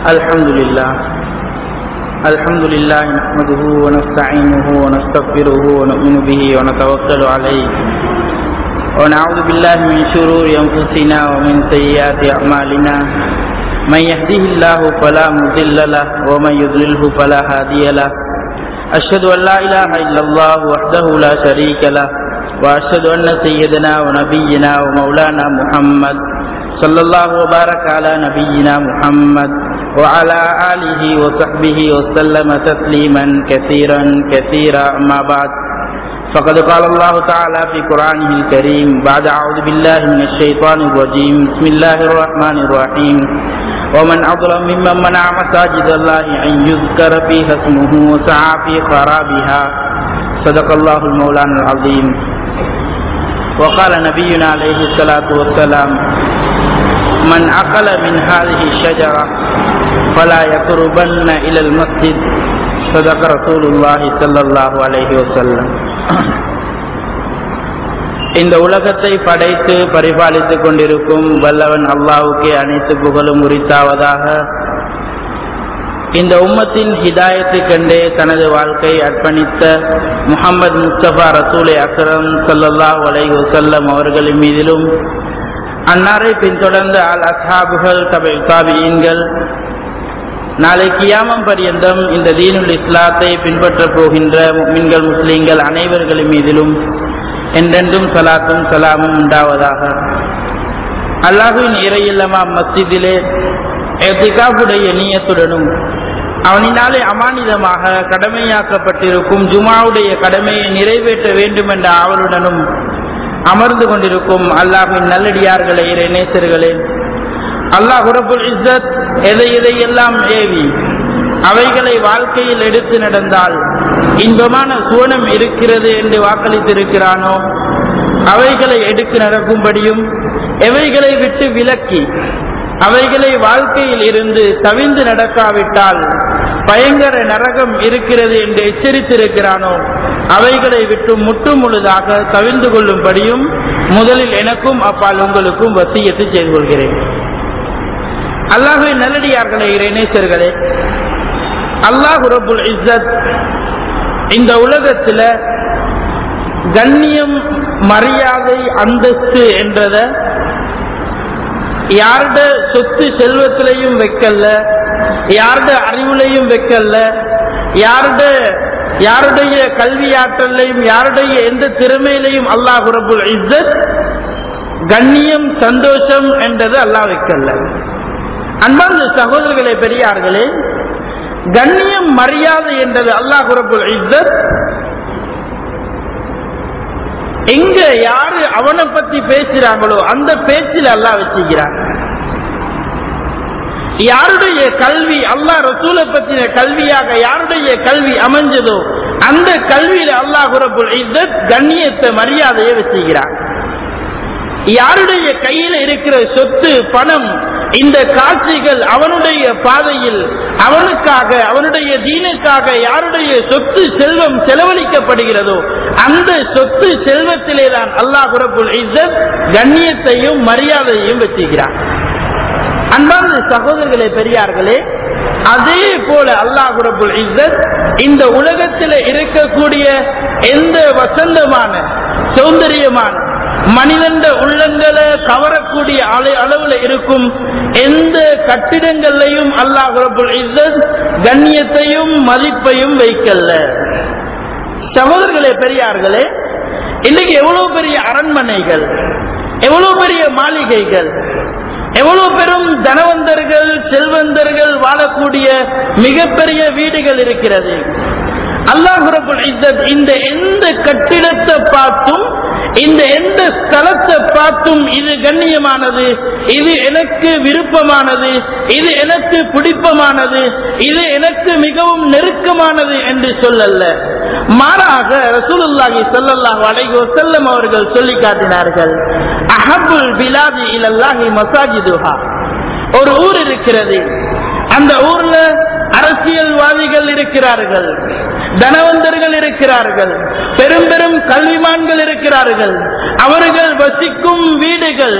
الحمد لله الحمد لله نحمده ونستعينه ونستغفره ونؤمن به ونتوكل عليه ونعوذ بالله من شرور أنفسنا ومن سيئات أعمالنا من يهده الله فلا مضل له ومن يضلله فلا هادي له أشهد أن لا إله إلا الله وحده لا شريك له وأشهد أن سيدنا ونبينا ومولانا محمد صلى الله وبارك على نبينا محمد وعلى آله وصحبه وسلم تسليما كثيرا كثيرا أما بعد فقد قال الله تعالى في قرآنه الكريم بعد أعوذ بالله من الشيطان الرجيم بسم الله الرحمن الرحيم ومن أظلم ممن منع مساجد الله أن يذكر فيها اسمه وسعى في خرابها صدق الله المولان العظيم وقال نبينا عليه الصلاة والسلام من أكل من هذه الشجرة فلا يقربن إلى المسجد صدق رسول الله صلى الله عليه وسلم இந்த உலகத்தை படைத்து பரிபாலித்துக் கொண்டிருக்கும் வல்லவன் அல்லாவுக்கே அனைத்து புகழும் உரித்தாவதாக இந்த உம்மத்தின் ஹிதாயத்து கண்டே தனது வாழ்க்கை அர்ப்பணித்த முகமது முஸ்தபா ரசூலை அக்ரம் சல்லல்லாஹ் அலை வசல்லம் அவர்களின் மீதிலும் அன்னாரை பின்தொடர்ந்த அல் அசாபுகள் தபை தாபியன்கள் நாளை கியாமம் பரியந்தம் இந்த தீனுல் இஸ்லாத்தை பின்பற்றப் போகின்ற மின்கள் முஸ்லீம்கள் அனைவர்களின் மீதிலும் என்றென்றும் சலாத்தும் சலாமும் உண்டாவதாக அல்லாஹுவின் இறையில்லமா மஸ்ஜிதிலே எத்திகாவுடைய நீயத்துடனும் அவனினாலே அமானிதமாக கடமையாக்கப்பட்டிருக்கும் ஜுமாவுடைய கடமையை நிறைவேற்ற வேண்டும் என்ற ஆவலுடனும் அமர்ந்து கொண்டிருக்கும் அல்லாஹின் நல்லடியார்களே இறை நேசர்களே அல்லாஹ் உரபுல் இஸ்ஸத் எதை எதையெல்லாம் ஏவி அவைகளை வாழ்க்கையில் எடுத்து நடந்தால் இன்பமான சுவனம் இருக்கிறது என்று வாக்களித்திருக்கிறானோ அவைகளை எடுத்து நடக்கும்படியும் எவைகளை விட்டு விலக்கி அவைகளை வாழ்க்கையில் இருந்து தவிந்து நடக்காவிட்டால் பயங்கர நரகம் இருக்கிறது என்று எச்சரித்திருக்கிறானோ அவைகளை விட்டு முற்று முழுதாக தவிர்ந்து கொள்ளும்படியும் முதலில் எனக்கும் அப்பால் உங்களுக்கும் வசியத்து செய்து கொள்கிறேன் அல்லாஹுவை நல்லடியார்களே இறைநேசர்களே அல்லாஹ் ரபுல் இஸ்ஸத் இந்த உலகத்தில் கண்ணியம் மரியாதை அந்தஸ்து என்றத யாருட சொத்து செல்வத்திலையும் வைக்கல யாருட அறிவுலையும் வைக்கல யாருட யாருடைய கல்வியாற்றலையும் யாருடைய எந்த திறமையிலையும் அல்லாஹ் ரபுல் இஸ்ஸத் கண்ணியம் சந்தோஷம் என்றது அல்லாஹ் வைக்கல அன்பார்ந்த சகோதரர்களே பெரியார்களே கண்ணியம் மரியாதை என்றது அல்லாஹ் ரபுல் இஸ்ஸத் எங்க யாரு அவனை பத்தி பேசுறாங்களோ அந்த பேச்சில் அல்லாஹ் வச்சுக்கிறான் யாருடைய கல்வி அல்லாஹ் ரசூலை பத்தின கல்வியாக யாருடைய கல்வி அமைஞ்சதோ அந்த கல்வியில அல்லாஹ் ரபுல் இஸ்ஸத் கண்ணியத்தை மரியாதையை வச்சுக்கிறான் யாருடைய கையில இருக்கிற சொத்து பணம் இந்த காட்சிகள் அவனுடைய பாதையில் அவனுக்காக அவனுடைய தீனுக்காக யாருடைய சொத்து செல்வம் செலவழிக்கப்படுகிறதோ அந்த சொத்து செல்வத்திலே தான் அல்லாஹ் ரபுல் இஸ்ஸத் கண்ணியத்தையும் மரியாதையும் வச்சுக்கிறான் அன்பார்ந்த சகோதரர்களே பெரியார்களே அதே போல அல்லாஹ் ரபுல் இஸ்ஸத் இந்த உலகத்தில் இருக்கக்கூடிய எந்த வசந்தமான சௌந்தரியமான மனிதண்ட உள்ளங்களை கவரக்கூடிய அளவுல இருக்கும் எந்த கட்டிடங்கள்லையும் அல்லாஹ் ரபுல் இஸ்ஸத் கண்ணியத்தையும் மதிப்பையும் வைக்கல சகோதரர்களே பெரியார்களே இன்னைக்கு எவ்வளவு பெரிய அரண்மனைகள் எவ்வளவு பெரிய மாளிகைகள் எவ்வளவு பெரும் தனவந்தர்கள் செல்வந்தர்கள் வாழக்கூடிய மிகப்பெரிய வீடுகள் இருக்கிறது அல்லாஹ் ரபுல் இஸ்ஸத் இந்த எந்த கட்டிடத்தை பார்த்தும் இந்த எந்த ஸ்தலத்தை பார்த்தும் இது கண்ணியமானது இது எனக்கு விருப்பமானது இது எனக்கு பிடிப்பமானது இது எனக்கு மிகவும் நெருக்கமானது என்று சொல்லல்ல மாறாக ரசூலுல்லாஹி ஸல்லல்லாஹு அலைஹி வஸல்லம் அவர்கள் சொல்லி காட்டினார்கள் அஹபுல் பிலாதி இலல்லாஹி மசாஜிதுஹா ஒரு ஊர் இருக்கிறது அந்த ஊர்ல அரசியல்வாதிகள் இருக்கிறார்கள் தனவந்தர்கள் இருக்கிறார்கள் பெரும் பெரும் கல்விமான்கள் இருக்கிறார்கள் அவர்கள் வசிக்கும் வீடுகள்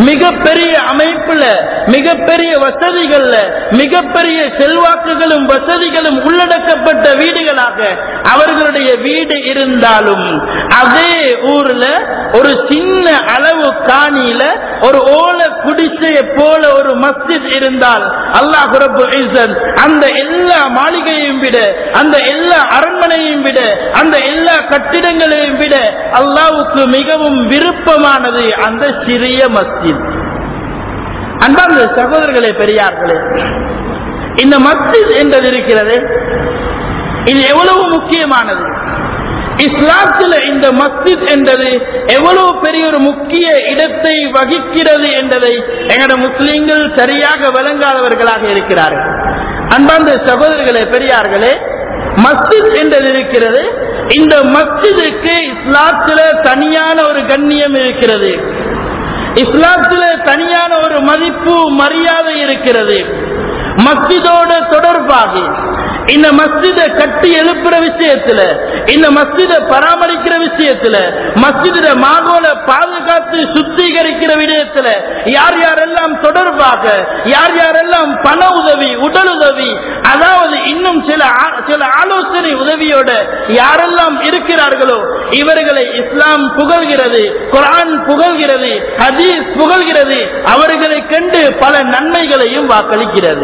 மிகப்பெரிய அமைப்புல மிகப்பெரிய வசதிகள்ல மிகப்பெரிய செல்வாக்குகளும் வசதிகளும் உள்ளடக்கப்பட்ட வீடுகளாக அவர்களுடைய வீடு இருந்தாலும் அதே ஊர்ல ஒரு சின்ன அளவு காணியில ஒரு ஓல குடிசையை போல ஒரு மஸ்ஜித் இருந்தால் அல்லாஹ் ரப்பல் இஸ்ஸத் அந்த எல்லா மாளிகையையும் விட அந்த எல்லா அரண்மனையையும் விட அந்த எல்லா கட்டிடங்களையும் விட அல்லாஹ்வுக்கு மிகவும் விருப்பமானது அந்த சிறிய மஸ்ஜித் அன்பார்ந்த சகோதரர்களே பெரியார்களே இந்த மஸ்ஜித் என்றது இருக்கிறது இது எவ்வளவு முக்கியமானது இஸ்லாத்தில் இந்த மஸ்ஜித் என்பது எவ்வளவு பெரிய ஒரு முக்கிய இடத்தை வகிக்கிறது என்பதை எங்களோட முஸ்லீம்கள் சரியாக விளங்காதவர்களாக இருக்கிறார்கள் அன்பார்ந்த சகோதரர்களே பெரியார்களே மஸ்ஜித் என்றது இருக்கிறது இந்த மஸ்ஜிதுக்கு இஸ்லாத்தில் தனியான ஒரு கண்ணியம் இருக்கிறது இஸ்லாத்தில் தனியான ஒரு மதிப்பு மரியாதை இருக்கிறது மஸ்ஜிதோட தொடர்பாகி இந்த மஸ்ஜிதை கட்டி எழுப்புற விஷயத்துல இந்த மஸ்ஜிதை பராமரிக்கிற விஷயத்துல மஸ்ஜித மாகோல பாதுகாத்து சுத்திகரிக்கிற விடயத்துல யார் யாரெல்லாம் தொடர்பாக யார் யாரெல்லாம் பண உதவி உடல் உதவி அதாவது இன்னும் சில ஆ- சில ஆலோசனை உதவியோட யாரெல்லாம் இருக்கிறார்களோ இவர்களை இஸ்லாம் புகழ்கிறது குர்ஆன் புகழ்கிறது ஹதீஸ் புகழ்கிறது அவர்களை கண்டு பல நன்மைகளையும் வாக்களிக்கிறது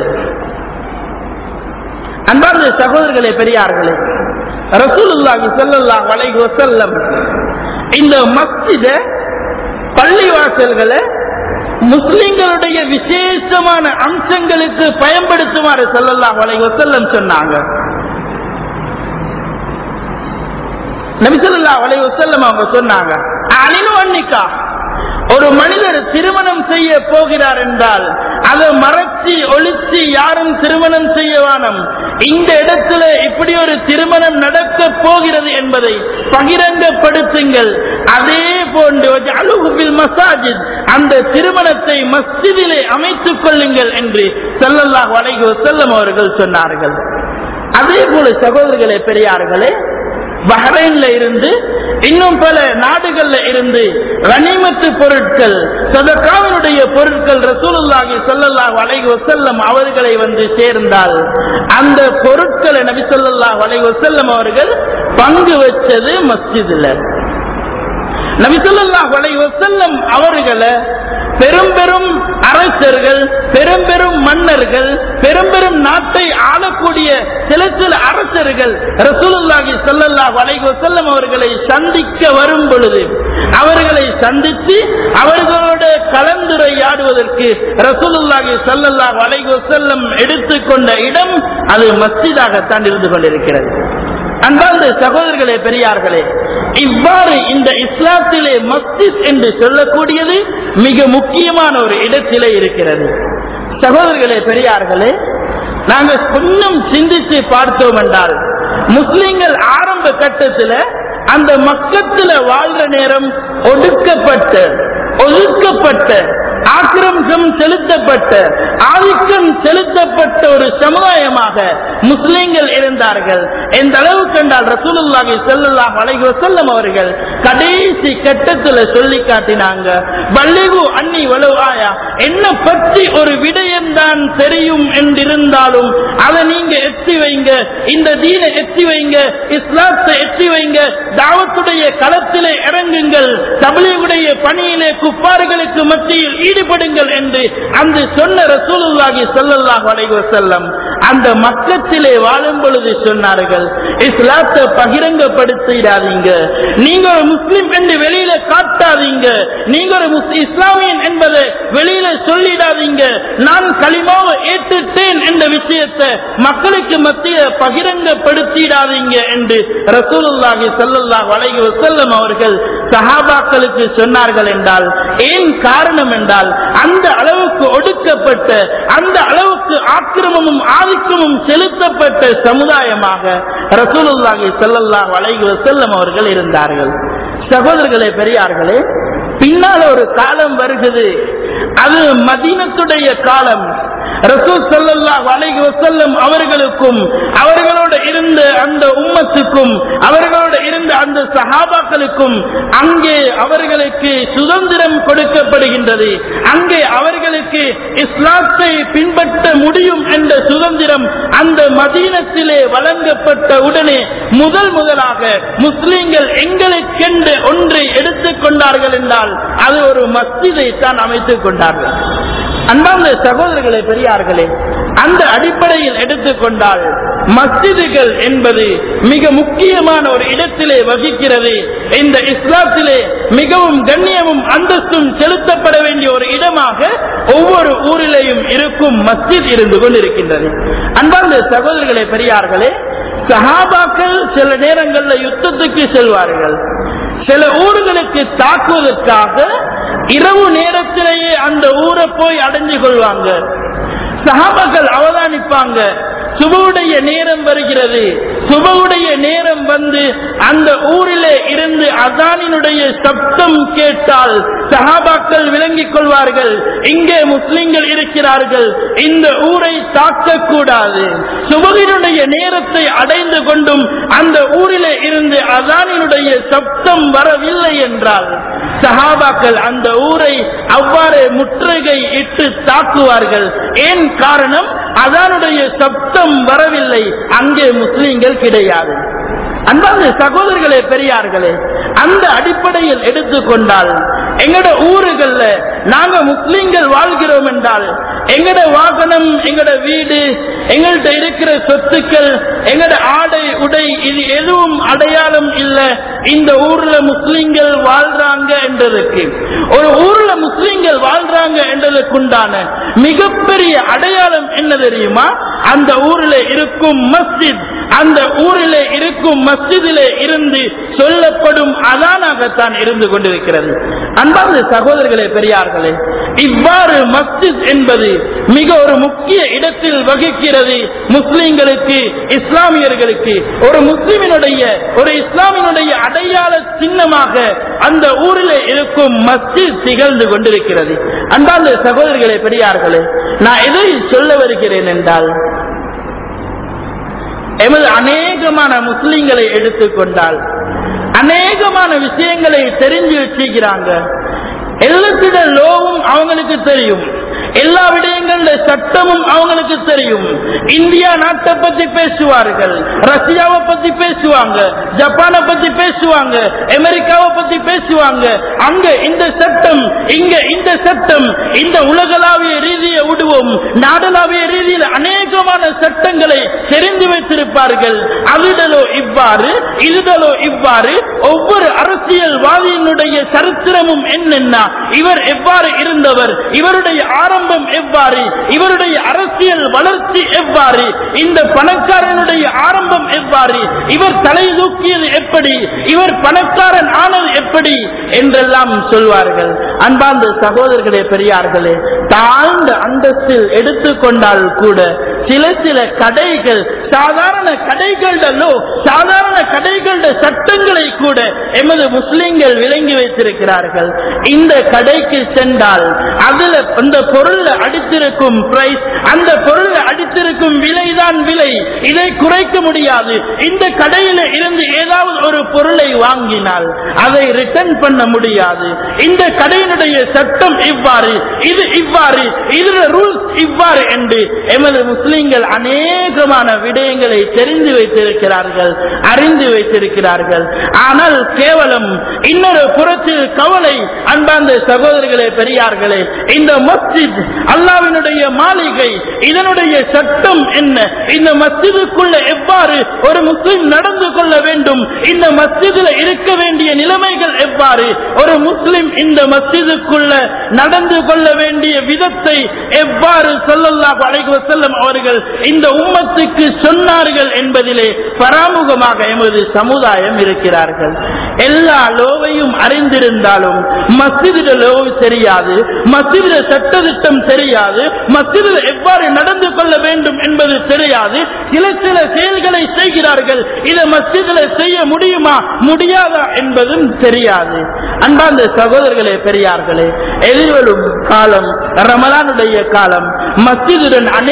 அன்பார்ந்த சகோதரர்களே பெரியார்களே ரசூலுல்லாஹி ஸல்லல்லாஹு அலைஹி வஸல்லம் இந்த மஸ்ஜித பள்ளிவாசல்களை முஸ்லிம்களுடைய விசேஷமான அம்சங்களுக்கு பயன்படுத்துமாறு ஸல்லல்லாஹு அலைஹி வஸல்லம் சொன்னாங்க நபி ஸல்லல்லாஹு அலைஹி வஸல்லம் அவங்க சொன்னாங்க அலினு அன்னிக்கா ஒரு மனிதர் திருமணம் செய்ய போகிறார் என்றால் அதை மறைச்சி ஒளிச்சு யாரும் திருமணம் செய்ய வானம் இந்த இடத்துல இப்படி ஒரு திருமணம் நடக்க போகிறது என்பதை பகிரங்கப்படுத்துங்கள் அதே போன்று அலுகுபில் மசாஜித் அந்த திருமணத்தை மஸ்ஜிதிலே அமைத்துக் கொள்ளுங்கள் என்று ஸல்லல்லாஹு அலைஹி வஸல்லம் அவர்கள் சொன்னார்கள் அதே போல சகோதரர்களே பெரியார்களே பஹ்ரைன்ல இருந்து இன்னும் பல நாடுகள்ல இருந்து கனிமத்து பொருட்கள் சதகாவினுடைய பொருட்கள் ரசூலுல்லாஹி ஸல்லல்லாஹு அலைஹி வஸல்லம் அவர்களை வந்து சேர்ந்தால் அந்த பொருட்களை நபி ஸல்லல்லாஹு அலைஹி வஸல்லம் அவர்கள் பங்கு வச்சது மஸ்ஜிதுல நபி ஸல்லல்லாஹு அலைஹி வஸல்லம் அவர்களை பெரும் பெரும் அரசர்கள் பெரும் பெரும் மன்னர்கள் பெரும் பெரும் நாட்டை ஆளக்கூடிய சில சில அரசர்கள் ரசூலுல்லாஹி ஸல்லல்லாஹு அலைஹி வஸல்லம் அவர்களை சந்திக்க வரும் பொழுது அவர்களை சந்தித்து அவர்களோட கலந்துரையாடுவதற்கு ரசூலுல்லாஹி ஸல்லல்லாஹு அலைஹி வஸல்லம் எடுத்துக்கொண்ட இடம் அது மஸ்ஜிதாகத்தான் இருந்து கொண்டிருக்கிறது அன்பார்ந்த சகோதரர்களே பெரியார்களே இவ்வாறு இந்த இஸ்லாத்திலே மஸ்ஜித் என்று சொல்லக்கூடியது மிக முக்கியமான ஒரு இடத்திலே இருக்கிறது சகோதரர்களே பெரியார்களே நாங்கள் கொஞ்சம் சிந்தித்து பார்த்தோம் என்றால் முஸ்லிம்கள் ஆரம்ப கட்டத்தில் அந்த மக்கத்துல வாழ்ற நேரம் ஒடுக்கப்பட்ட ஒதுக்கப்பட்ட ஆக்கிரமிக்கம் செலுத்தப்பட்ட ஆதிக்கம் செலுத்தப்பட்ட ஒரு சமுதாயமாக முஸ்லிம்கள் இருந்தார்கள் எந்த அளவுக்கு என்றால் ரசூலுல்லாஹி ஸல்லல்லாஹு அலைஹி வஸல்லம் அவர்கள் கடைசி கட்டத்தில் சொல்லி காட்டினாங்க பல்லிகு அன்னி வலுவாயா என்ன பற்றி ஒரு விடயம் தான் தெரியும் என்றிருந்தாலும் அதை நீங்க எத்தி வைங்க இந்த தீனை எத்தி வைங்க இஸ்லாத்தை எத்தி வைங்க தாவத்துடைய களத்திலே இறங்குங்கள் தபிலீகுடைய பணியிலே குப்பார்களுக்கு மத்தியில் ஈடுபடுங்கள் என்று அந்த சொன்ன ரசூலுல்லாஹி ஸல்லல்லாஹு அலைஹி வஸல்லம் அந்த மக்கத்திலே வாழும் பொழுது சொன்னார்கள் இஸ்லாத்தை பகிரங்கப்படுத்திடாதீங்க நீங்க ஒரு முஸ்லிம் என்று வெளியில காட்டாதீங்க நீங்க ஒரு முஸ்- இஸ்லாமியன் என்பதை வெளியில சொல்லிடாதீங்க நான் களிமாவை ஏற்றுட்டேன் என்ற விஷயத்தை மக்களுக்கு மத்திய பகிரங்கப்படுத்திடாதீங்க என்று ரசூலுல்லாஹி ஸல்லல்லாஹு அலைஹி வஸல்லம் அவர்கள் சஹாபாக்களுக்கு சொன்னார்கள் என்றால் ஏன் காரணம் என்றால் அந்த அளவுக்கு ஒடுக்கப்பட்ட அந்த அளவுக்கு ஆக்கிரமமும் ஆதிக்கமும் செலுத்தப்பட்ட சமுதாயமாக ரசூலுல்லாஹி ஸல்லல்லாஹு அலைஹி வஸல்லம் அவர்கள் இருந்தார்கள் சகோதரர்களே பெரியார்களே பின்னால் ஒரு காலம் வருகிறது அது மதீனத்துடைய காலம் ரசூல் ஸல்லல்லாஹு அலைஹி வஸல்லம் அவர்களுக்கும் அவர்களோடு இருந்த அந்த உம்மத்துக்கும் அவர்களோடு இருந்த அந்த சஹாபாக்களுக்கும் அங்கே அவர்களுக்கு சுதந்திரம் கொடுக்கப்படுகின்ற இருக்கின்றது அங்கே அவர்களுக்கு இஸ்லாத்தை பின்பற்ற முடியும் என்ற சுதந்திரம் அந்த மதீனத்திலே வழங்கப்பட்ட உடனே முதல் முதலாக முஸ்லிம்கள் எங்களுக்கென்று ஒன்றை எடுத்துக் கொண்டார்கள் என்றால் அது ஒரு மஸ்ஜிதை தான் அமைத்துக் கொண்டார்கள் அன்பார்ந்த சகோதரர்களே பெரியார்களே அந்த அடிப்படையில் எடுத்துக்கொண்டால் மஸ்ஜிதுகள் என்பது மிக முக்கியமான ஒரு இடத்திலே வகிக்கிறது இந்த இஸ்லாத்திலே மிகவும் கண்ணியமும் அந்தஸ்தும் செலுத்தப்பட வேண்டிய ஒரு இடமாக ஒவ்வொரு ஊரிலேயும் இருக்கும் மஸ்ஜித் இருந்து கொண்டிருக்கின்றது அன்பார்ந்த சகோதரர்களே பெரியார்களே சஹாபாக்கள் சில நேரங்களில் யுத்தத்துக்கு செல்வார்கள் சில ஊர்களுக்கு தாக்குவதற்காக இரவு நேரத்திலேயே அந்த ஊரை போய் அடைஞ்சு கொள்வாங்க சஹாபாக்கள் அவதானிப்பாங்க சுபவுடைய நேரம் வருகிறது சுபவுடைய நேரம் வந்து அந்த ஊரிலே இருந்து அதானினுடைய சப்தம் கேட்டால் சஹாபாக்கள் விளங்கிக் கொள்வார்கள் இங்கே முஸ்லிம்கள் இருக்கிறார்கள் இந்த ஊரை தாக்கக்கூடாது சுபகினுடைய நேரத்தை அடைந்து கொண்டும் அந்த ஊரிலே இருந்து அதானினுடைய சப்தம் வரவில்லை என்றால் சஹாபாக்கள் அந்த ஊரை அவ்வாறு முற்றுகை இட்டு தாக்குவார்கள் ஏன் காரணம் அதனுடைய சப்தம் வரவில்லை அங்கே முஸ்லிம்கள் கிடையாது அன்பான சகோதரர்களே பெரியார்களே அந்த அடிப்படையில் எடுத்துக்கொண்டால் எங்கட ஊருகள்ல நாங்க முஸ்லிம்கள் வாழ்கிறோம் என்றால் எங்கட வாகனம் எங்கட வீடு எங்கள்கிட்ட இருக்கிற சொத்துக்கள் எங்கட ஆடை உடை இது எதுவும் அடையாளம் இல்ல இந்த ஊர்ல முஸ்லிம்கள் வாழ்றாங்க என்றதுக்கு ஒரு ஊர்ல முஸ்லிம்கள் வாழ்றாங்க என்றதுக்குண்டான மிகப்பெரிய அடையாளம் என்ன தெரியுமா அந்த ஊரில் இருக்கும் மஸ்ஜித் அந்த ஊரிலே இருக்கும் மஸ்ஜிதிலே இருந்து சொல்லப்படும் அதானாகத்தான் இருந்து கொண்டிருக்கிறது அன்பார்ந்த சகோதரர்களே பெரியார்களே இவ்வாறு மஸ்ஜித் என்பது மிக ஒரு முக்கிய இடத்தில் வகிக்கிறது முஸ்லிம்களுக்கு இஸ்லாமியர்களுக்கு ஒரு முஸ்லிமினுடைய ஒரு இஸ்லாமினுடைய அடையாள சின்னமாக அந்த ஊரிலே இருக்கும் மஸ்ஜித் திகழ்ந்து கொண்டிருக்கிறது அன்பார்ந்த சகோதரர்களே பெரியார்களே நான் எதை சொல்ல வருகிறேன் என்றால் எமது அநேகமான முஸ்லிம்களை எடுத்துக்கொண்டால் அநேகமான விஷயங்களை தெரிஞ்சு வச்சுக்கிறாங்க எல்லாத்திட லோவும் அவங்களுக்கு தெரியும் எல்லா விடயங்கள சட்டமும் அவங்களுக்கு தெரியும் இந்தியா நாட்டை பத்தி பேசுவார்கள் ரஷ்யாவை பத்தி பேசுவாங்க ஜப்பானை பத்தி பேசுவாங்க அமெரிக்காவை பத்தி பேசுவாங்க அங்க இந்த சட்டம் இங்க இந்த சட்டம் இந்த உலகளாவிய ரீதியை விடுவோம் நாடளாவிய ரீதியில் அநேகமான சட்டங்களை தெரிந்து வைத்திருப்பார்கள் அவிடலோ இவ்வாறு இதுதலோ இவ்வாறு ஒவ்வொரு அரசியல்வாதியினுடைய சரித்திரமும் என்னென்ன இவர் எவ்வாறு இருந்தவர் இவருடைய ஆரம்பம் எவ்வாறு இவருடைய அரசியல் வளர்ச்சி எவ்வாறு இந்த பணக்காரனுடைய ஆரம்பம் எவ்வாறு இவர் தலை தூக்கியது எப்படி இவர் பணக்காரன் ஆனது எப்படி என்றெல்லாம் சொல்வார்கள் அன்பார்ந்த சகோதரர்களே பெரியார்களே தாழ்ந்த அந்தஸ்தில் எடுத்துக்கொண்டால் கூட சில சில கடைகள் சாதாரண கடைகளோ சாதாரண கடைகள சட்டங்களை கூட எமது முஸ்லிம்கள் விளங்கி வைத்திருக்கிறார்கள் இந்த கடைக்கு சென்றால் அதுல அந்த பொருள்ல அடித்திருக்கும் பிரைஸ் அந்த பொருள்ல அடித்திருக்கும் விலைதான் விலை இதை குறைக்க முடியாது இந்த கடையில இருந்து ஏதாவது ஒரு பொருளை வாங்கினால் அதை ரிட்டர்ன் பண்ண முடியாது இந்த கடையினுடைய சட்டம் இவ்வாறு இது இவ்வாறு இதுல ரூல்ஸ் இவ்வாறு என்று எமது முஸ்லிம்கள் அநேகமான விடயங்களை தெரிந்து வைத்திருக்கிறார்கள் அறிந்து வைத்திருக்கிறார்கள் ஆனால் கேவலம் இன்னொரு புறத்தில் கவலை அன்பார்ந்த சகோதரர்களே பெரியார்களே இந்த மஸ்ஜித் அல்லாவினுடைய மாளிகை இதனுடைய சட்டம் என்ன இந்த மஸ்ஜிதுக்குள்ள எவ்வாறு ஒரு முஸ்லிம் நடந்து கொள்ள வேண்டும் இந்த மஸ்ஜிதில் இருக்க வேண்டிய நிலைமைகள் எவ்வாறு ஒரு முஸ்லிம் இந்த மஸ்ஜிதுக்குள்ள நடந்து கொள்ள வேண்டிய விதத்தை எவ்வாறு சொல்லல்லாஹு அலைஹி வஸல்லம் அவர்கள் இந்த உம்மத்துக்கு சொன்னார்கள் என்பதிலே பராமுகமாக எமது சமுதாயம் இருக்கிறார்கள் எல்லா லோவையும் அறிந்திருந்தாலும் மஸ்ஜிதில லோவு தெரியாது மஸ்ஜிதில சட்டத்திட்டம் தெரியாது மஸ்ஜிதில் எவ்வாறு நடந்து கொள்ள வேண்டும் என்பது தெரியாது சில சில செயல்களை செய்கிறார்கள் இதை மஸ்ஜிதில் செய்ய முடியுமா முடியாதா என்பதும் தெரியாது அன்பார்ந்த சகோதரர்களே பெரியார்களே எதிர்வரும் காலம் ரமலானுடைய காலம் மஸ்ஜிதுடன் அநேக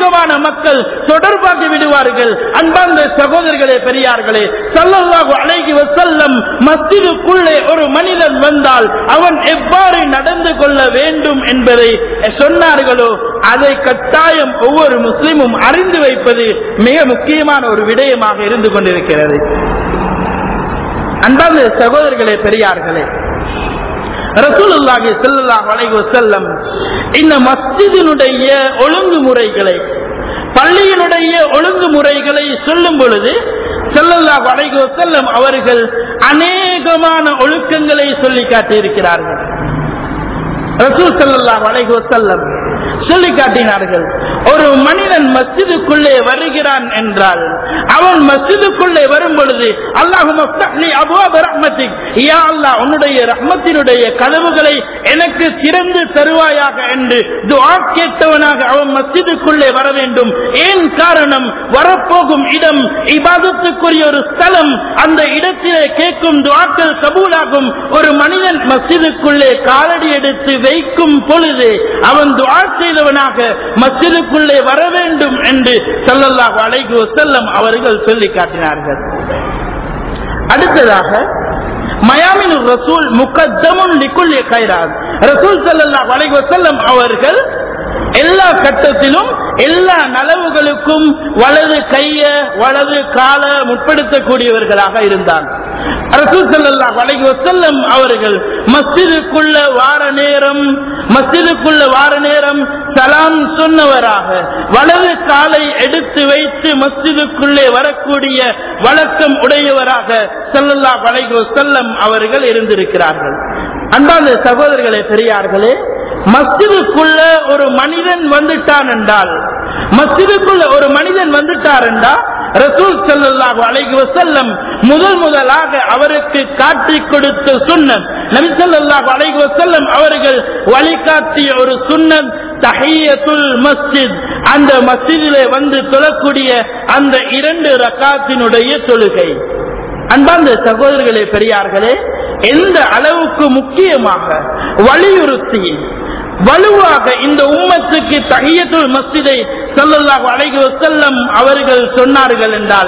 அநேகமான மக்கள் தொடர்பாகி விடுவார்கள் அன்பார்ந்த சகோதரர்களே பெரியார்களே சல்லல்லாஹு அலைஹி வஸல்லம் மஸ்ஜிதுக்குள்ளே ஒரு மனிதன் வந்தால் அவன் எவ்வாறு நடந்து கொள்ள வேண்டும் என்பதை சொன்னார்களோ அதை கட்டாயம் ஒவ்வொரு முஸ்லிமும் அறிந்து வைப்பது மிக முக்கியமான ஒரு விடயமாக இருந்து கொண்டிருக்கிறது அன்பார்ந்த சகோதரர்களே பெரியார்களே ரசூலுல்லாஹி ஸல்லல்லாஹு அலைஹி வஸல்லம் இந்த மஸ்ஜிதினுடைய ஒழுங்குமுறைகளை பள்ளியினுடைய ஒழுங்குமுறைகளை சொல்லும் பொழுது ஸல்லல்லாஹு அலைஹி வஸல்லம் அவர்கள் அநேகமான ஒழுக்கங்களை சொல்லி காட்டியிருக்கிறார்கள் ரசூல் ஸல்லல்லாஹு அலைஹி வஸல்லம் சொல்லி காட்டினார்கள் ஒரு மனிதன் மஸ்ஜிதுக்குள்ளே வருகிறான் என்றால் அவன் மஸ்ஜிதுக்குள்ளே வரும் பொழுது அல்லாஹ் உன்னுடைய ரஹ்மத்தினுடைய கதவுகளை எனக்கு திறந்து தருவாயாக என்று துஆ கேட்டவனாக அவன் மஸ்ஜிதுக்குள்ளே வர வேண்டும் ஏன் காரணம் வரப்போகும் இடம் இபாதத்துக்குரிய ஒரு ஸ்தலம் அந்த இடத்திலே கேட்கும் துஆக்கள் கபூலாகும் ஒரு மனிதன் மஸ்ஜிதுக்குள்ளே காலடி எடுத்து வைக்கும் பொழுது அவன் துஆ செய்தவனாக மஸ்ஜிதுக்குள்ளே வர வேண்டும் என்று ஸல்லல்லாஹு அலைஹி வஸல்லம் அவர்கள் சொல்லி காட்டினார்கள் அடுத்ததாக மயாமின் ரசூல் முகத்தமுன் லிக்குல் கைராத் ரசூல் ஸல்லல்லாஹு அலைஹி வஸல்லம் அவர்கள் எல்லா கட்டத்திலும் எல்லா நலவுகளுக்கும் வலது கைய வலது கால முற்படுத்தக்கூடியவர்களாக இருந்தார் ரசூல் ஸல்லல்லாஹு அலைஹி வஸல்லம் அவர்கள் மஸ்ஜிதுக்குள்ள வார நேரம் மஸ்ஜிதுக்குள்ள வார நேரம் சலாம் சொன்னவராக வலது காலை எடுத்து வைத்து மஸ்ஜிதுக்குள்ளே வரக்கூடிய வழக்கம் உடையவராக ஸல்லல்லாஹு அலைஹி வஸல்லம் அவர்கள் இருந்திருக்கிறார்கள் அன்பான சகோதரர்களே பெரியார்களே மஸ்ஜிதுக்குள்ள ஒரு மனிதன் வந்துட்டான் என்றால் மஸ்ஜிதுக்குள்ள ஒரு மனிதன் வந்துட்டார் என்றால் ரசூல் ஸல்லல்லாஹு அலைஹி வஸல்லம் முதல் முதலாக அவருக்கு காட்டி கொடுத்த சுன்னத் நபி ஸல்லல்லாஹு அலைஹி வஸல்லம் அவர்கள் வழிகாட்டிய ஒரு சுன்னத் தஹியத்துல் மஸ்ஜித் அந்த மஸ்ஜிதிலே வந்து தொழக்கூடிய அந்த இரண்டு ரக்காத்தினுடைய தொழுகை அன்பார்ந்த சகோதரர்களே பெரியார்களே எந்த அளவுக்கு முக்கியமாக வலியுறுத்தி வலுவாக இந்த உம்மத்துக்கு தஹியத்துல் மஸ்ஜிதை ஸல்லல்லாஹு அலைஹி வஸல்லம் அவர்கள் சொன்னார்கள் என்றால்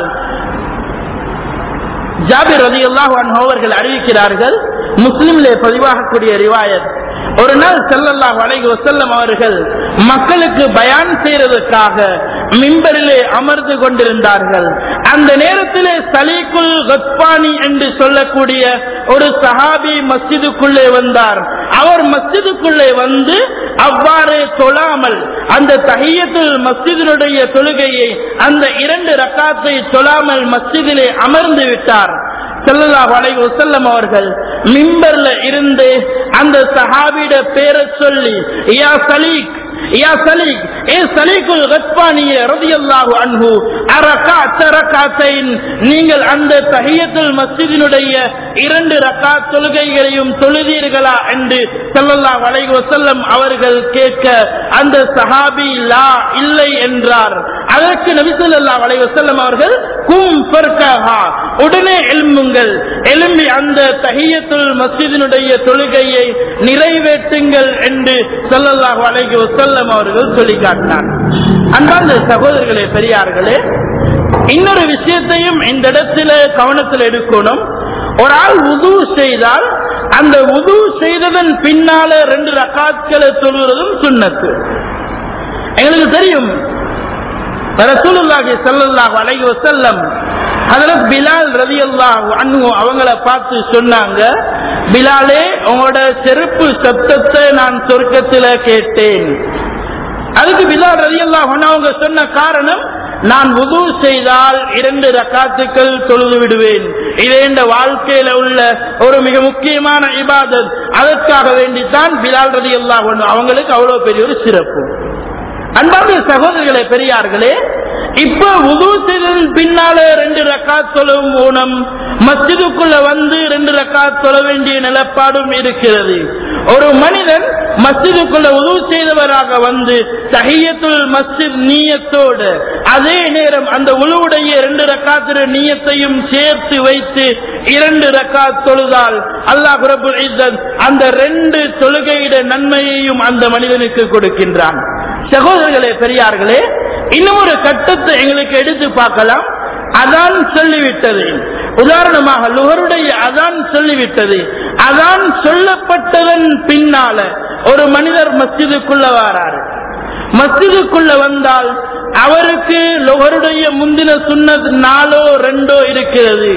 ஜாபிர் ரலியல்லாஹு அன்ஹு அவர்கள் அறிவிக்கிறார்கள் முஸ்லிமிலே பதிவாகக்கூடிய ரிவாயத் ஒரு நாள் ஸல்லல்லாஹு அலைஹி வஸல்லம் அவர்கள் மக்களுக்கு பயான் செய்யறதுக்காக மிம்பரிலே அமர்ந்து கொண்டிருந்தார்கள் அந்த நேரத்திலே சலீகுல் கத்பானி என்று சொல்லக்கூடிய ஒரு சஹாபி மஸ்ஜிதுக்குள்ளே வந்தார் அவர் மஸ்ஜிதுக்குள்ளே வந்து அவ்வாறு தொழாமல் அந்த தஹியத்துல் மஸ்ஜிதினுடைய தொழுகையை அந்த இரண்டு ரக்காத்தை தொழாமல் மஸ்ஜிதிலே அமர்ந்து விட்டார் ஸல்லல்லாஹு அலைஹி வஸல்லம் அவர்கள் மிம்பர்ல இருந்து அந்த சஹாபிட பேரை சொல்லி யா சலீக் யா சலீக் ஏ சலீகுல் கத்பானிய ரலியல்லாஹு அன்ஹு அரகாத் ரகாத்தைன் நீங்கள் அந்த தஹியத்துல் மஸ்ஜிதினுடைய இரண்டு ரக்காத் தொழுகைகளையும் தொழுதீர்களா என்று ஸல்லல்லாஹு அலைஹி வஸல்லம் அவர்கள் கேட்க அந்த சஹாபி லா இல்லை என்றார் அதற்கு நபி ஸல்லல்லாஹு அலைஹி வஸல்லம் அவர்கள் கும் ஃபர்கஹா உடனே எழும்புங்கள் எழும்பி அந்த தஹியத்துல் மஸ்ஜிதினுடைய தொழுகையை நிறைவேற்றுங்கள் என்று ஸல்லல்லாஹு அலைஹி வஸல்லம் அவர்கள் சொல்லி காட்டினார் அன்பார்ந்த சகோதரர்களே பெரியார்களே இன்னொரு விஷயத்தையும் இந்த இடத்துல கவனத்தில் எடுக்கணும் ஒரு ஆள் உது செய்தால் அந்த உது செய்ததன் பின்னால ரெண்டு ரக்காத்களை சொல்வதும் சுண்ணத்து எங்களுக்கு தெரியும் ரசூலுல்லாஹி ஸல்லல்லாஹு அலைஹி வஸல்லம் ஹஜரத் பிலால் ரலியல்லாஹு அன்ஹு அவங்கள பார்த்து சொன்னாங்க பிலாலே உங்களோட செருப்பு சத்தத்தை நான் சொர்க்கத்துல கேட்டேன் அதுக்கு பிலால் ரலியல்லாஹு அன்ஹு அவங்க சொன்ன காரணம் நான் உது செய்தால் இரண்டு ரக்காத்துக்கள் தொழுது விடுவேன் இது இந்த வாழ்க்கையில உள்ள ஒரு மிக முக்கியமான இபாதத் அதற்காக வேண்டித்தான் பிலால் ரலியல்லாஹு அன்ஹு அவங்களுக்கு அவ்வளவு பெரிய ஒரு சிறப்பு அன்பார்ந்த சகோதரர்களே பெரியார்களே இப்ப உது செய்ததன் பின்னால ரெண்டு ரக்காத் தொழும் ஊனம் மஸ்ஜிதுக்குள்ள வந்து ரெண்டு ரக்காத் தொழ வேண்டிய நிலப்பாடும் இருக்கிறது ஒரு மனிதன் மஸ்ஜிதுக்குள்ள உது செய்தவராக வந்து தஹியத்துல் மஸ்ஜித் நீயத்தோடு அதே நேரம் அந்த உழுவுடைய இரண்டு ரக்காத்திர நீயத்தையும் சேர்த்து வைத்து இரண்டு ரக்காத் தொழுதால் அல்லாஹ் ரபுல் இஸ்ஸத் அந்த ரெண்டு தொழுகையிட நன்மையையும் அந்த மனிதனுக்கு கொடுக்கின்றான் சகோதரர்களே பெரியார்களே இன்னும் ஒரு கட்டத்தை எங்களுக்கு எடுத்து பார்க்கலாம் அதான் சொல்லிவிட்டது உதாரணமாக லுகருடைய அதான் சொல்லிவிட்டது அதான் சொல்லப்பட்டதன் பின்னால ஒரு மனிதர் மஸ்ஜிதுக்குள்ள வாராரு மஸ்ஜிதுக்குள்ள வந்தால் அவருக்கு லொஹருடைய முந்தின சுண்ணத் நாலோ ரெண்டோ இருக்கிறது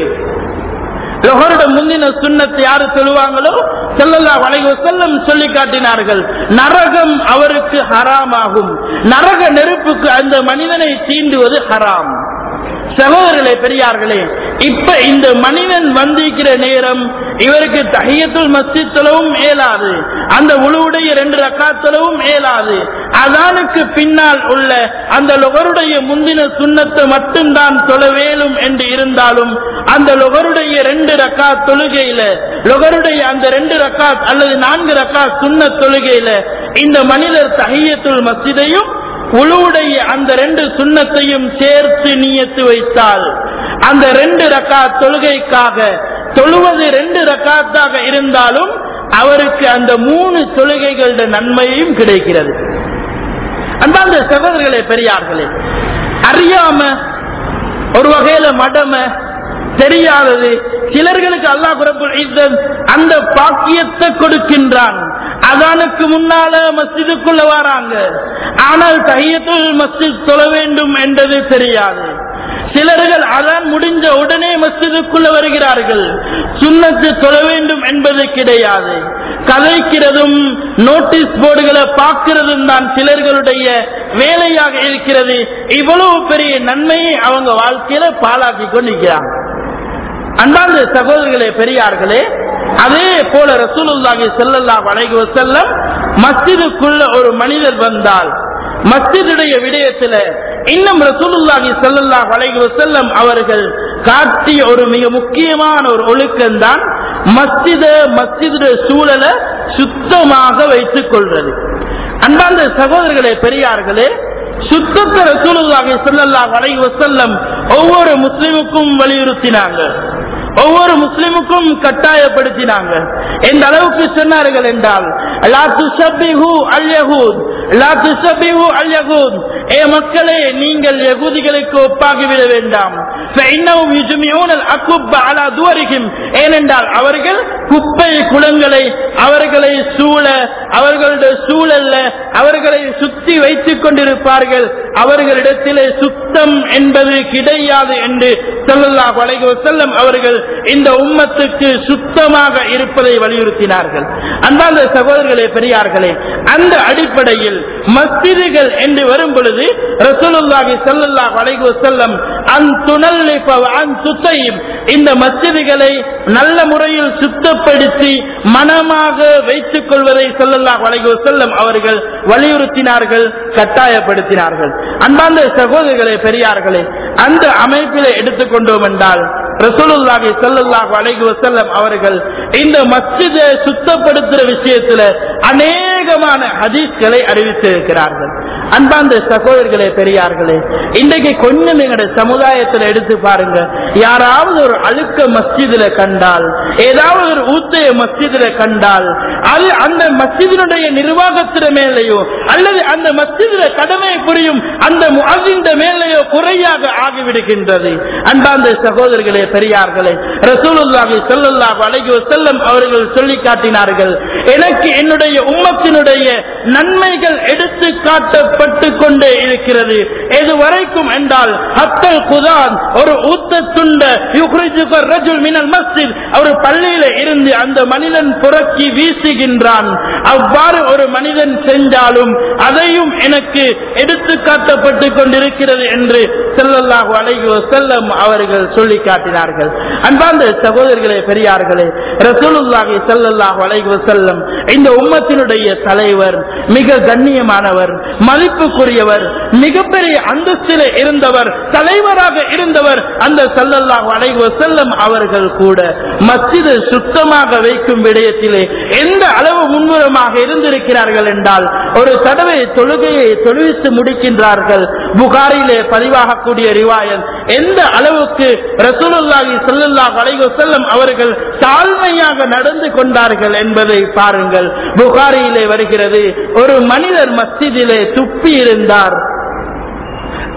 லொஹருட முந்தின சுண்ணத்தை யாரு சொல்லுவாங்களோ செல்லல்லா வளைவு செல்லம் சொல்லி காட்டினார்கள் நரகம் அவருக்கு ஹராமாகும் நரக நெருப்புக்கு அந்த மனிதனை தீண்டுவது ஹராம் சகோதரர்களே பெரியார்களே இப்ப இந்த மனிதன் வந்திருக்கிற நேரம் இவருக்கு தஹியத்துல் மஸ்ஜித் தொலவும் ஏலாது அந்த உழுவுடைய ரெண்டு ரக்காத்தளவும் ஏலாது அதானுக்கு பின்னால் உள்ள அந்த லொகருடைய முந்தின சுண்ணத்தை மட்டும்தான் தொழ வேலும் என்று இருந்தாலும் அந்த லொகருடைய ரெண்டு ரக்கா தொழுகையில லொகருடைய அந்த ரெண்டு ரக்காத் அல்லது நான்கு ரக்காத் சுண்ண தொழுகையில இந்த மனிதர் தஹியத்துல் மஸ்ஜிதையும் உழுவுடைய அந்த ரெண்டு சுண்ணத்தையும் சேர்த்து நீயத்து வைத்தால் அந்த ரெண்டு ரக்கா தொழுகைக்காக தொழுவது ரெண்டு ரக்காத்தாக இருந்தாலும் அவருக்கு அந்த மூணு தொழுகைகளோட நன்மையும் கிடைக்கிறது அன்பாந்த சகோதரர்களே பெரியார்களே அறியாம ஒரு வகையில மடம தெரியாதது சிலர்களுக்கு அல்லாஹ் ரப்பல் இஸ்ஸத் அந்த பாக்கியத்தை கொடுக்கின்றான் அதானுக்கு முன்னால மஸ்ஜிதுக்குள்ள வராங்க ஆனால் தையத்துல் மஸ்ஜித் தொழ வேண்டும் என்றது தெரியாது சிலர்கள் அதான் முடிஞ்ச உடனே மஸ்ஜிதுக்குள்ள வருகிறார்கள் சுண்ணத்து தொழ வேண்டும் என்பது கிடையாது கதைக்கிறதும் நோட்டீஸ் போர்டுகளை பார்க்கிறதும் தான் சிலர்களுடைய வேலையாக இருக்கிறது இவ்வளவு பெரிய நன்மையை அவங்க வாழ்க்கையில பாழாக்கி கொண்டிருக்கிறாங்க அன்பார்ந்த சகோதரர்களே பெரியார்களே அதே போல ரசூலுல்லாஹி ஸல்லல்லாஹு அலைஹி வஸல்லம் மஸ்ஜிதுக்குள்ள ஒரு மனிதர் வந்தால் மஸ்ஜிதுடைய விடயத்துல இன்னும் ரசூலுல்லாஹி ஸல்லல்லாஹு அலைஹி வஸல்லம் அவர்கள் காட்டிய ஒரு மிக முக்கியமான ஒரு ஒழுக்கம் தான் மஸ்ஜித மஸ்ஜிதுடைய சூழலை சுத்தமாக வைத்துக் கொள்வது அன்பார்ந்த சகோதரர்களே பெரியார்களே சுத்தத்தை ரசூலுல்லாஹி ஸல்லல்லாஹு அலைஹி வஸல்லம் ஒவ்வொரு முஸ்லிமுக்கும் வலியுறுத்தினாங்க ஒவ்வொரு முஸ்லிமுக்கும் கட்டாயப்படுத்தினாங்க எந்த அளவுக்கு சொன்னார்கள் என்றால் லா துஷபிஹு அல் யஹூத் லா துஷபிஹு அல் யஹூத் ஏ மக்களே நீங்கள் யகூதிகளுக்கு ஒப்பாகிவிட வேண்டாம் فإنهم يجمعون الأكب على دورهم ஏனென்றால் அவர்கள் குப்பை குளங்களை அவர்களை சூழ அவர்களுடைய சூழல்ல அவர்களை சுத்தி வைத்துக் கொண்டிருப்பார்கள் அவர்களிடத்திலே சுத்தம் என்பது கிடையாது என்று ஸல்லல்லாஹு அலைஹி வஸல்லம் அவர்கள் இந்த உம்மத்துக்கு சுத்தமாக இருப்பதை வலியுறுத்தினார்கள் அன்பார்ந்த சகோதரர்களே பெரியார்களே அந்த அடிப்படையில் மஸ்ஜிதுகள் என்று வரும் பொழுது ரசூலுல்லாஹி ஸல்லல்லாஹு அலைஹி வஸல்லம் அன் துனல்லிஃப வ அன் துத்தையிப் இந்த மஸ்ஜிதுகளை நல்ல முறையில் சுத்தப்படுத்தி மனமாக வைத்துக் கொள்வதை ஸல்லல்லாஹு அலைஹி வஸல்லம் அவர்கள் வலியுறுத்தினார்கள் கட்டாயப்படுத்தினார்கள் அன்பார்ந்த சகோதரர்களே பெரியார்களே அந்த அமைப்பிலே எடுத்துக்கொண்டோம் என்றால் ரசூலுல்லாஹி ஸல்லல்லாஹு அலைஹி வஸல்லம் அவர்கள் இந்த மஸ்ஜிதை சுத்தப்படுத்துற விஷயத்துல அநேகமான ஹதீஸ்களை அறிவித்திருக்கிறார்கள் அன்பார்ந்த சகோதரர்களே பெரியார்களே இன்றைக்கு கொஞ்சம் எங்களுடைய சமுதாயத்தில் எடுத்து பாருங்க யாராவது ஒரு அழுக்க மஸ்ஜிதுல கண்டால் ஏதாவது ஒரு ஊத்தைய மஸ்ஜிதுல கண்டால் அது அந்த மஸ்ஜிதினுடைய நிர்வாகத்தின மேலேயோ அல்லது அந்த மஸ்ஜிதுல கடமை புரியும் அந்த முஅஸ்ஸின் மேலேயோ குறையாக ஆகிவிடுகின்றது அன்பார்ந்த சகோதரர்களே பெரியார்களே ரசூலுல்லாஹி ஸல்லல்லாஹு அலைஹி வஸல்லம் அவர்கள் சொல்லி காட்டினார்கள் எனக்கு என்னுடைய உம்மத்தினுடைய நன்மைகள் எடுத்து காட்டப்பட்டு கொண்டே இருக்கிறது எது வரைக்கும் என்றால் ஹத்தல் குதான் ஒரு ஊத்த துண்ட யுக்ரிஜுக ரஜுல் மினல் மஸ்ஜித் ஒரு பள்ளியில இருந்து அந்த மனிதன் புறக்கி வீசுகின்றான் அவ்வாறு ஒரு மனிதன் செஞ்சாலும் அதையும் எனக்கு எடுத்து காட்டப்பட்டு கொண்டிருக்கிறது என்று ஸல்லல்லாஹு அலைஹி வஸல்லம் அவர்கள் சொல்லி காட்டினார்கள் அன்பார்ந்த சகோதரர்களே பெரியார்களே ரசூலுல்லாஹி ஸல்லல்லாஹு அலைஹி வஸல்லம் இந்த உம்மத்தினுடைய தலைவர் மிக கண்ணியமானவர் மதிப்புக்குரியவர் மிகப்பெரிய அந்தஸ்திலே இருந்தவர் தலைவராக இருந்தவர் அந்த ஸல்லல்லாஹு அலைஹி வஸல்லம் அவர்கள் கூட மஸ்ஜிதை சுத்தமாக வைக்கும் விடயத்திலே எந்த அளவு முன்னுரமாக இருந்திருக்கிறார்கள் என்றால் ஒரு தடவை தொழுகையை தொழுவித்து முடிக்கின்றார்கள் புகாரிலே பதிவாகக்கூடிய ரிவாயன் எந்த அளவுக்கு ரசூலுல்லாஹி ஸல்லல்லாஹு அலைஹி வஸல்லம் அவர்கள் தாழ்மையாக நடந்து கொண்டார்கள் என்பதை பாருங்கள் புகாரியிலே வருகிறது ஒரு மனிதர் மஸ்ஜிதிலே துப்பி இருந்தார்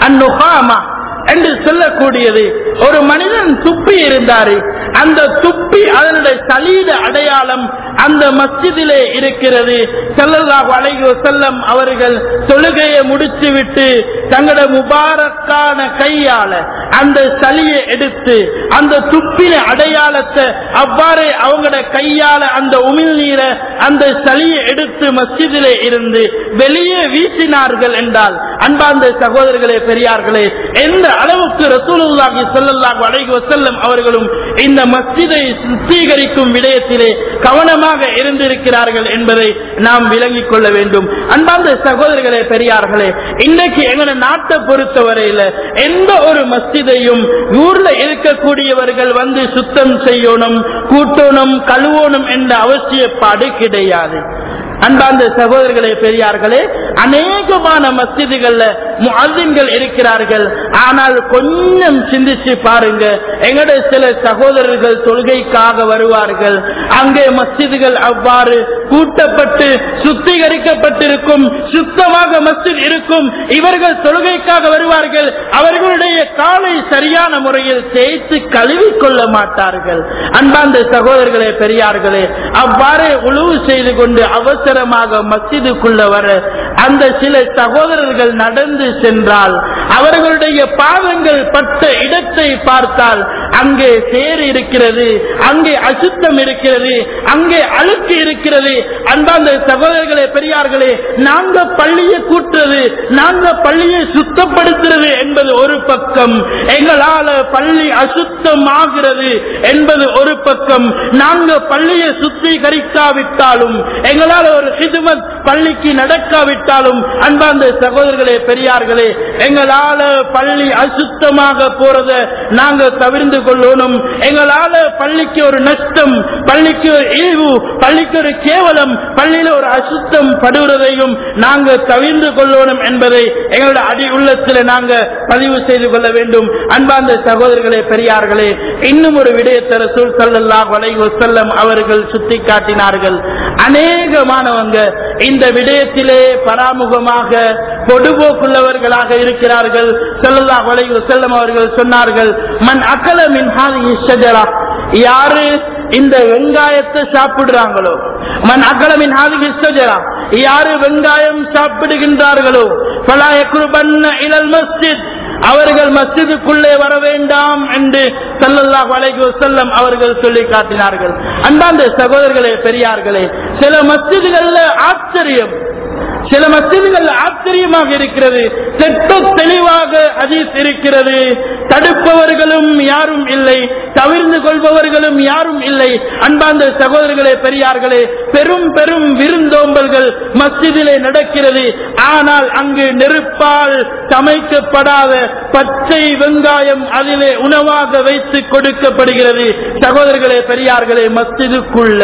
அந்நுகாமா என்று சொல்லக்கூடியது ஒரு மனிதன் துப்பி இருந்தாரு அந்த துப்பி அதனுடைய சலீட அடையாளம் அந்த மஸ்ஜிதிலே இருக்கிறது செல்லல்லாஹு அலைஹி வஸல்லம் அவர்கள் தொழுகையை முடித்துவிட்டு தங்களோட முபாரக்கான கையால அந்த சளியை எடுத்து அந்த துப்பின அடையாளத்தை அவ்வாறே அவங்களோட கையால அந்த உமிழ் நீரை அந்த சளியை எடுத்து மஸ்ஜிதிலே இருந்து வெளியே வீசினார்கள் என்றால் அன்பார்ந்த சகோதரர்களே பெரியார்களே எந்த அளவுக்கு ரசூலுல்லாஹி ஸல்லல்லாஹு அலைஹி வஸல்லம் அவர்களும் இந்த மஸ்ஜிதை சுத்திகரிக்கும் விடயத்திலே கவனமாக இருந்திருக்கிறார்கள் என்பதை நாம் விளங்கிக் கொள்ள வேண்டும் அன்பார்ந்த சகோதரர்களே பெரியார்களே இன்றைக்கு எங்களை நாட்டை பொறுத்தவரையில எந்த ஒரு மஸ்ஜிதையும் ஊர்ல இருக்கக்கூடியவர்கள் வந்து சுத்தம் செய்யணும் கூட்டணும் கழுவணும் என்ற அவசியப்பாடு கிடையாது அன்பார்ந்த சகோதரர்களே பெரியார்களே அநேகமான மஸ்ஜிதுகள்ல முஅzzின்கள் இருக்கிறார்கள் ஆனால் கொஞ்சம் சிந்திச்சு பாருங்க எங்களுடைய சில சகோதரர்கள் தொழுகைக்காக வருவார்கள் அங்கே மஸ்ஜிதுகள் அவ்வாறு கூட்டப்பட்டு சுத்திகரிக்கப்பட்டிருக்கும் சுத்தமாக மஸ்ஜித் இருக்கும் இவர்கள் தொழுகைக்காக வருவார்கள் அவர்களுடைய காலை சரியான முறையில் தேய்த்து கழுவிக் கொள்ள மாட்டார்கள் அன்பார்ந்த சகோதரர்களே பெரியார்களே அவ்வாறே உழவு செய்து கொண்டு அவசரமாக மஸ்ஜிதுக்குள்ள வர அந்த சில சகோதரர்கள் நடந்து சென்றால் அவர்களுடைய பாதங்கள் பட்ட இடத்தை பார்த்தால் அங்கே சேர் இருக்கிறது அங்கே அசுத்தம் இருக்கிறது அங்கே அழுக்கு இருக்கிறது அன்பார்ந்த சகோதரர்களே பெரியார்களே நாங்க பள்ளியை கூட்டுறது நாங்க பள்ளியை சுத்தப்படுத்துறது என்பது ஒரு பக்கம் எங்களால பள்ளி அசுத்தம் ஆகிறது என்பது ஒரு பக்கம் நாங்க பள்ளியை சுத்திகரிக்காவிட்டாலும் எங்களால் ஒரு ஹிதுமத் பள்ளிக்கு நடக்காவிட்டாலும் அன்பார்ந்த சகோதரர்களே பெரியார்களே எங்களால பள்ளி அசுத்தமாக போறத நாங்க தவிர்ந்து கொள்ளணும் எங்களால பள்ளிக்கு ஒரு நஷ்டம் பள்ளிக்கு ஒரு இழிவு பள்ளிக்கு ஒரு கேவலம் பள்ளியில ஒரு அசுத்தம் படுவதையும் நாங்க தவிர்ந்து கொள்ளணும் என்பதை எங்களுடைய அடி உள்ளத்தில் நாங்க பதிவு செய்து கொள்ள வேண்டும் அன்பார்ந்த சகோதரர்களே பெரியார்களே இன்னும் ஒரு விடயத்தை ரசூல் ஸல்லல்லாஹு அலைஹி வஸல்லம் அவர்கள் சுட்டி காட்டினார்கள் அநேகமானவங்க இந்த விடயத்திலே பராமுகமாக பொடுபோக்குள்ளவர்களாக இருக்கிறார்கள் ஸல்லல்லாஹு அலைஹி வஸல்லம் அவர்கள் சொன்னார்கள் மன் அகல மின் ஹாதிஹி ஷஜரா யாரு இந்த வெங்காயத்தை சாப்பிடுறாங்களோ மன் அகலமின் ஹாதிஹி ஷஜரா யாரு வெங்காயம் சாப்பிடுகின்றார்களோ ஃபலா யக்ருபன்ன இலல் மஸ்ஜித் அவர்கள் மஸ்ஜிதுக்குள்ளே வர வேண்டாம் என்று சல்லல்லாஹு அலைஹி வஸல்லம் அவர்கள் சொல்லி காட்டினார்கள் அன்பார்ந்த சகோதரர்களே பெரியார்களே சில மஸ்ஜிதுகள்ல ஆச்சரியம் சில மஸ்ஜிதுகள் ஆச்சரியமாக இருக்கிறது தெட்ட தெளிவாக ஹதீஸ் இருக்கிறது தடுப்பவர்களும் யாரும் இல்லை தவிர்ந்து கொள்பவர்களும் யாரும் இல்லை அன்பார்ந்த சகோதரர்களே பெரியார்களே பெரும் பெரும் விருந்தோம்பல்கள் மஸ்ஜிதிலே நடக்கிறது ஆனால் அங்கு நெருப்பால் சமைக்கப்படாத பச்சை வெங்காயம் அதிலே உணவாக வைத்து கொடுக்கப்படுகிறது சகோதரர்களே பெரியார்களே மஸ்ஜிதுக்குள்ள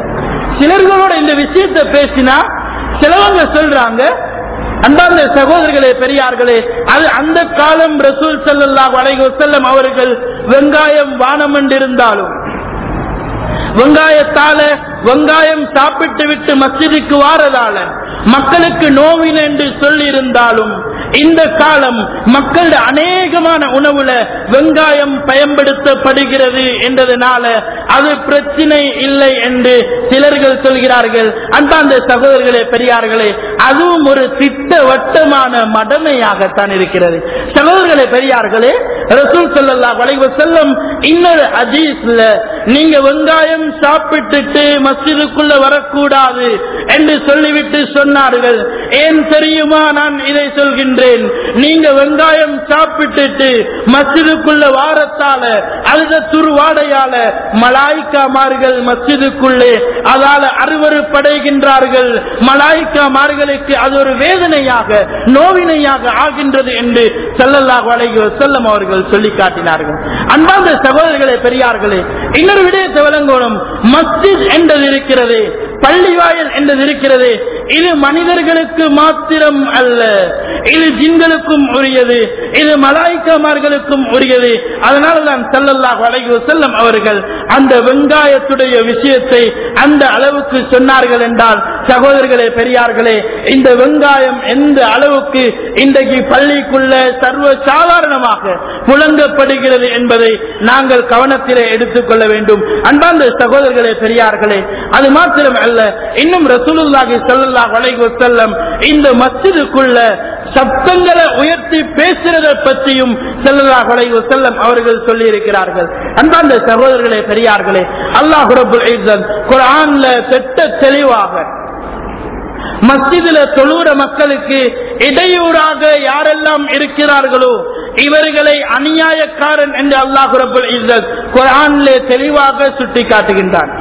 சிலர்களோட இந்த விஷயத்தை பேசினா சிலவங்க சொல்றாங்க அன்பார்ந்த சகோதரர்களே பெரியார்களே அது அந்த காலம் ரசூல் ஸல்லல்லாஹு அலைஹி வஸல்லம் அவர்கள் வெங்காயம் வானம் என்றிருந்தாலும் வெங்காயத்தால வெங்காயம் சாப்பிட்டு விட்டு மஸ்ஜிதுக்கு வாரதால மக்களுக்கு நோவின் என்று சொல்லி இருந்தாலும் இந்த காலம் மக்கள் அநேகமான உணவுல வெங்காயம் பயன்படுத்தப்படுகிறது என்றதுனால அது பிரச்சனை இல்லை என்று சிலர்கள் சொல்கிறார்கள் அன்பாந்த சகோதரர்களே பெரியார்களே அதுவும் ஒரு திட்டவட்டமான மடமையாகத்தான் இருக்கிறது சகோதரர்களே பெரியார்களே ரசூல் ஸல்லல்லாஹு அலைஹி வஸல்லம் இன்னொரு ஹதீஸ்ல நீங்க வெங்காயம் சாப்பிட்டுட்டு மஸ்ஜிதுக்குள்ள வரக்கூடாது என்று சொல்லிவிட்டு சொன்னார்கள் ஏன் தெரியுமா நான் இதை சொல்கின்றேன் நீங்க வெங்காயம் சாப்பிட்டுட்டு மஸ்ஜிதுக்குள்ள வாரத்தால அழுத துருவாடையால மலாய்க்காமார்கள் மஸ்ஜிதுக்குள்ளே அதால அருவறுப்படைகின்றார்கள் மலாய்க்காமார்களுக்கு அது ஒரு வேதனையாக நோவினையாக ஆகின்றது என்று ஸல்லல்லாஹு அலைஹி வஸல்லம் அவர்கள் சொல்லி காட்டினார்கள் அன்பார்ந்த சகோதரர்களே பெரியார்களே இன்னொரு விடயத்தை விளங்கணும் மஸ்ஜித் என்றது இருக்கிறது பள்ளிவாயல் என்றது இருக்கிறது இது மனிதர்களுக்கு மாத்திரம் அல்ல இது ஜின்களுக்கும் உரியது இது மலாய்க்கமார்களுக்கும் உரியது அதனால தான் செல்லல்லாஹ் அலைஹி செல்லம் அவர்கள் அந்த வெங்காயத்துடைய விஷயத்தை அந்த அளவுக்கு சொன்னார்கள் என்றால் சகோதரர்களே பெரியார்களே இந்த வெங்காயம் எந்த அளவுக்கு இன்றைக்கு பள்ளிக்குள்ள சர்வ சாதாரணமாக புழங்கப்படுகிறது என்பதை நாங்கள் கவனத்திலே எடுத்துக்கொள்ள வேண்டும் அன்பார்ந்த சகோதரர்களே பெரியார்களே அது மாத்திரம் அல்ல இன்னும் ரசூலுல்லாஹி ஸல்லல்லாஹு அலைஹி வஸல்லம் இந்த மஸ்ஜிதுக்குள்ள சப்தங்களை உயர்த்தி பேசுறத பற்றியும் ஸல்லல்லாஹு அலைஹி வஸல்லம் அவர்கள் சொல்லி இருக்கிறார்கள் அன்பார்ந்த சகோதரர்களே பெரியார்களே அல்லாஹ் ரப்பல் இஸ்ஸத் குர்ஆன்ல திட்ட தெளிவாக மஸ்ஜிதுல தொழுற மக்களுக்கு இடையூறாக யாரெல்லாம் இருக்கிறார்களோ இவர்களை அநியாயக்காரன் என்று அல்லாஹ் ரபுல் இஸ்ஸத் குரானிலே தெளிவாக சுட்டி காட்டுகின்றான்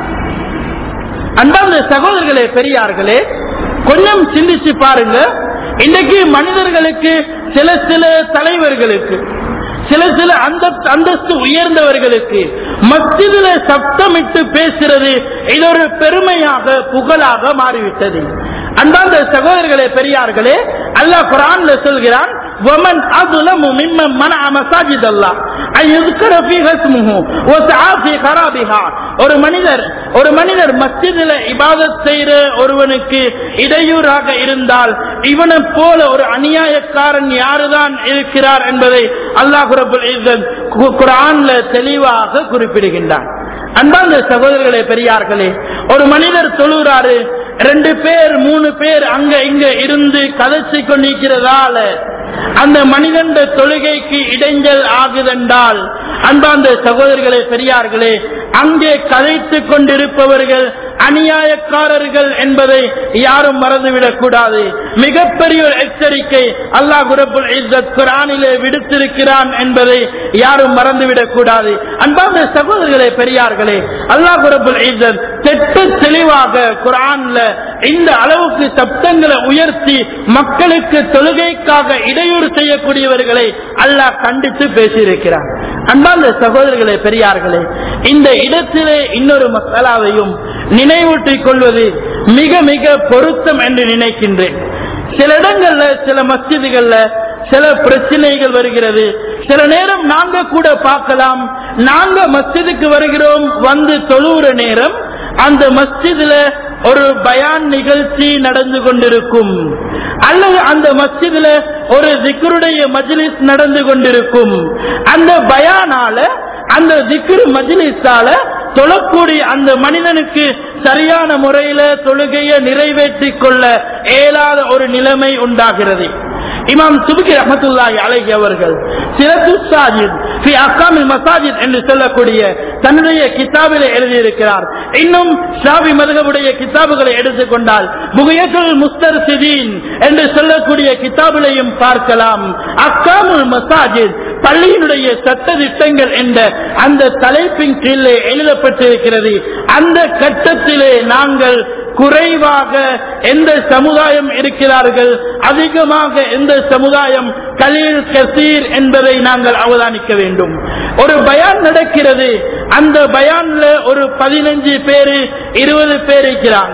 அன்பார்ந்த சகோதரர்களே பெரியார்களே கொஞ்சம் சிந்திச்சு பாருங்க இன்னைக்கு மனிதர்களுக்கு சில சில தலைவர்களுக்கு சில சில அந்த அந்தஸ்து உயர்ந்தவர்களுக்கு மத்தியில சப்தமிட்டு பேசுறது இது ஒரு பெருமையாக புகழாக மாறிவிட்டது அன்பார்ந்த சகோதரர்களே பெரியார்களே அல்லாஹ் குரான்ல சொல்கிறான் ومن أظلم ممن منع مساجد الله أن يذكر فيها اسمه وسعى في خرابها ஒரு மனிதர் ஒரு மனிதர் மஸ்ஜிதில் இபாதத் செய்கிற ஒருவனுக்கு இடையூறாக இருந்தால் இவனை போல ஒரு அநியாயக்காரன் யாருதான் இருக்கிறார் என்பதை அல்லாஹ் ரபுல் இஸ்ஸத் குரான்ல தெளிவாக குறிப்பிடுகின்றான் அன்பார்ந்த சகோதரர்களே பெரியார்களே ஒரு மனிதர் தொழுகிறாரு ரெண்டு பேர் மூணு பேர் அங்க இங்க இருந்து கதைச்சு கொண்டிருக்கிறதால அந்த மனிதன் தொழுகைக்கு இடைஞ்சல் ஆகுதென்றால் அன்பார்ந்த சகோதரர்களே பெரியார்களே அங்கே கதைத்துக் கொண்டிருப்பவர்கள் அநியாயக்காரர்கள் என்பதை யாரும் மறந்துவிடக் கூடாது மிகப்பெரிய ஒரு எச்சரிக்கை அல்லாஹ் குரப்புல் இஸ்ஸத் குரானிலே விடுத்திருக்கிறான் என்பதை யாரும் மறந்துவிடக் கூடாது அன்பார்ந்த சகோதரர்களே பெரியார்களே அல்லாஹ் குரப்புல் இஸ்ஸத் தெட்டு தெளிவாக குரான்ல இந்த அளவுக்கு சப்தங்களை உயர்த்தி மக்களுக்கு தொழுகைக்காக இடையூறு செய்யக்கூடியவர்களை அல்லாஹ் கண்டித்து பேசியிருக்கிறார் அன்பார்ந்த சகோதரர்களே பெரியார்களே இந்த இடத்திலே இன்னொரு மசாலாவையும் நினைவூட்டிக் கொள்வது மிக மிக பொருத்தம் என்று நினைக்கின்றேன் சில இடங்கள்ல சில மஸ்ஜிதுகள்ல சில பிரச்சனைகள் வருகிறது சில நேரம் நாங்க கூட பார்க்கலாம் நாங்க மஸ்ஜிதுக்கு வருகிறோம் வந்து தொழுகிற நேரம் அந்த மஸ்ஜிதுல ஒரு பயான் நிகழ்ச்சி நடந்து கொண்டிருக்கும் அல்லது அந்த மஸ்ஜிதுல ஒரு திக்கருடைய மஜ்லிஸ் நடந்து கொண்டிருக்கும் அந்த பயானால அந்த திக்ரு மஜ்லிஸால தொழக்கூடிய அந்த மனிதனுக்கு சரியான முறையில தொழுகையை நிறைவேற்றிக் கொள்ள இயலாத ஒரு நிலைமை உண்டாகிறது இமாம் சுபுகி ரஹமத்துல்லாஹி அலைஹி அவர்கள் சிறப்பு சாஜித் ஃபி அக்காமில் மசாஜித் என்று சொல்லக்கூடிய தன்னுடைய கிதாபிலே எழுதியிருக்கிறார் இன்னும் ஷாபி மதுகவுடைய கிதாபுகளை எடுத்துக்கொண்டால் புகையத்துல் முஸ்தர் சிதீன் என்று சொல்லக்கூடிய கிதாபிலையும் பார்க்கலாம் அக்காமுல் மசாஜித் பள்ளியினுடைய சட்ட திட்டங்கள் என்ற அந்த தலைப்பின் கீழே எழுதப்பட்டிருக்கிறது அந்த கட்டத்திலே நாங்கள் குறைவாக எந்த சமுதாயம் இருக்கிறார்கள் அதிகமாக எந்த சமுதாயம் கலீல் கசீர் என்பதை நாங்கள் அவதானிக்க வேண்டும் ஒரு பயான் நடக்கிறது அந்த பயான்ல ஒரு பதினஞ்சு பேரு இருபது பேர் இருக்கிறாங்க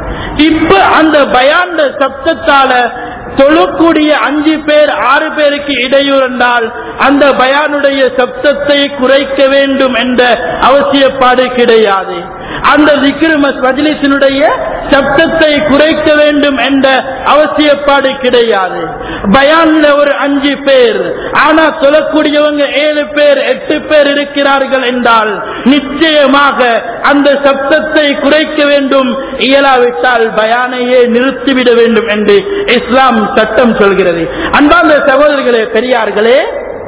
இப்ப அந்த பயான் சப்தத்தால தொழக்கூடிய அஞ்சு பேர் ஆறு பேருக்கு இடையூறு என்றால் அந்த பயானுடைய சப்தத்தை குறைக்க வேண்டும் என்ற அவசியப்பாடு கிடையாது அந்த திக்ரு மஜ்லிசினுடைய சப்தத்தை குறைக்க வேண்டும் என்ற அவசியப்பாடு கிடையாது பயான்ல ஒரு அஞ்சு பேர் ஆனா சொல்லக்கூடியவங்க ஏழு பேர் எட்டு பேர் இருக்கிறார்கள் என்றால் நிச்சயமாக அந்த சப்தத்தை குறைக்க வேண்டும் இயலாவிட்டால் பயானையே நிறுத்திவிட வேண்டும் என்று இஸ்லாம் சட்டம் சொல்கிறது அன்பார்ந்த சகோதரர்களே பெரியார்களே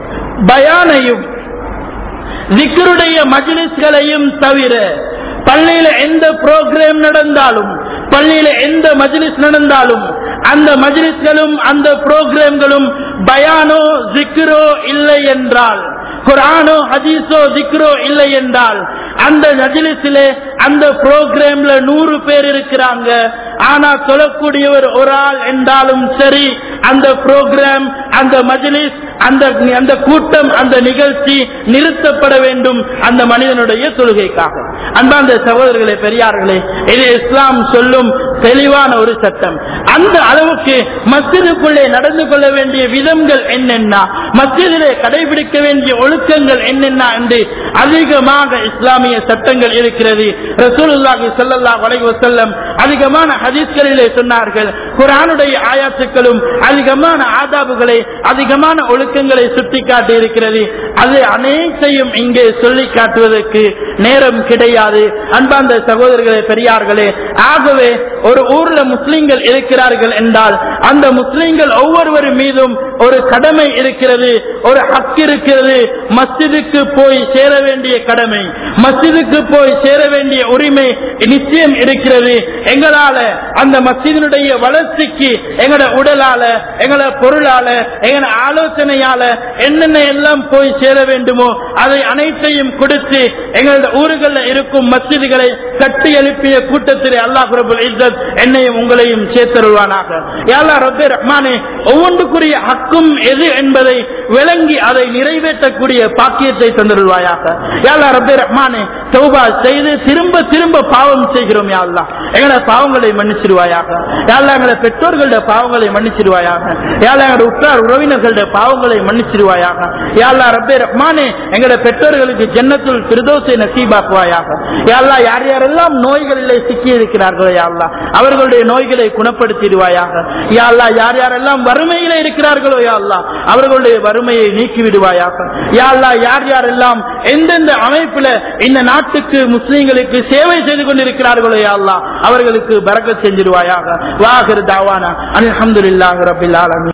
பயானையும் திக்கருடைய மஜ்லிஸ்களையும் தவிர பள்ளியில எந்த ப்ரோக்ராம் நடந்தாலும் பள்ளியில எந்த மஜ்லிஸ் நடந்தாலும் அந்த மஜ்லிஸ்களும் அந்த ப்ரோக்ராம்களும் பயானோ ஜிக்ரோ இல்லை என்றால் குரானோ ஹதீஸோ திக்ரோ இல்லை என்றால் அந்த மஜ்லிஸிலே அந்த ப்ரோக்ராம்ல நூறு பேர் இருக்கிறாங்க ஆனா சொல்லக்கூடியவர் ஒரு ஆள் என்றாலும் சரி அந்த ப்ரோக்ராம் அந்த மஜ்லிஸ் அந்த அந்த கூட்டம் அந்த நிகழ்ச்சி நிறுத்தப்பட வேண்டும் அந்த மனிதனுடைய தொழுகைக்காக அன்பார்ந்த சகோதரர்களே பெரியார்களே இது இஸ்லாம் சொல்லும் தெளிவான ஒரு சட்டம் அந்த அளவுக்கு மஸ்ஜிதுக்குள்ளே நடந்து கொள்ள வேண்டிய விதங்கள் என்னென்ன மஸ்ஜிதிலே கடைபிடிக்க வேண்டிய ஒழுக்கங்கள் என்னென்ன என்று அதிகமாக இஸ்லாமிய சட்டங்கள் இருக்கிறது ரசூலுல்லாஹி ஸல்லல்லாஹு அலைஹி வஸல்லம் அதிகமான ஹதீஸ்களிலே சொன்னார்கள் குர்ஆனுடைய ஆயாத்துக்களும் அதிகமான ஆதாபுகளை அதிகமான ஒழுக்கங்களை சுட்டிக்காட்டி இருக்கிறது அது அனைத்தையும் இங்கே சொல்லி காட்டுவதற்கு நேரம் கிடையாது அன்பார்ந்த சகோதரர்களே பெரியார்களே ஆகவே ஒரு ஊர்ல முஸ்லிம்கள் இருக்கிறார்கள் என்றால் அந்த முஸ்லிம்கள் ஒவ்வொருவர் மீதும் ஒரு கடமை இருக்கிறது ஒரு ஹக் இருக்கிறது மஸ்ஜிதுக்கு போய் சேர வேண்டிய கடமை மஸ்ஜிதுக்கு போய் சேர வேண்டிய உரிமை நிச்சயம் இருக்கிறது எங்களால அந்த மஸ்ஜிதினுடைய வளர்ச்சிக்கு எங்களோட உடலால எங்களோட பொருளால எங்களோட ஆலோசனையால என்னென்ன எல்லாம் போய் சேர வேண்டுமோ அதை அனைத்தையும் கொடுத்து எங்களோட ஊர்களில் இருக்கும் மஸ்ஜிதுகளை கட்டி எழுப்பிய கூட்டத்திலே அல்லாஹ் ரபுல் இஸ்ஸத் என்னையும் உங்களையும் சேர்த்தருள்வானாக யாழ்லா ரப்பே ரஹ்மானே ஒவ்வொன்றுக்குரிய ஹக்கும் எது என்பதை விளங்கி அதை நிறைவேற்றக்கூடிய பாக்கியத்தை தந்திருவாயாக யாழ்லா ரப்பே ரஹ்மானே தௌபா செய்து திரும்ப திரும்ப பாவம் செய்கிறோம் யாழ்லா எங்களோட பாவங்களை மன்னிச்சிருவாயாக யாழ்லா எங்களோட பெற்றோர்களுடைய பாவங்களை மன்னிச்சிருவாயாக யாழ்லா எங்களோட உற்றார் உறவினர்களுடைய பாவங்களை மன்னிச்சிருவாயாக யாழ்லா ரப்பே ரஹ்மானே எங்களோட பெற்றோர்களுக்கு ஜன்னத்துல் பிரதோசை நசீபாக்குவாயாக யாழ்லா யார் யாரெல்லாம் நோய்களிலே சிக்கி இருக்கிறார்களோ யாழ்லா அவர்களுடைய நோய்களை குணப்படுத்திடுவாயாக யாழ்லா யார் யாரெல்லாம் வறுமையிலே இருக்கிறார்களோ யாழ்லா அவர்களுடைய வறுமையை நீக்கி விடுவாயாக யாழ்லா யார் யாரெல்லாம் எந்தெந்த அமைப்புல இந்த நாட்டுக்கு முஸ்லீம்களுக்கு சேவை செய்து கொண்டிருக்கிறார்களோ யாழ்லா அவர்களுக்கு பரக்கத் செஞ்சிருவாயாக வாகர் தாவானா அல்ஹம்துலில்லாஹி ரப்பில் ஆலமீன்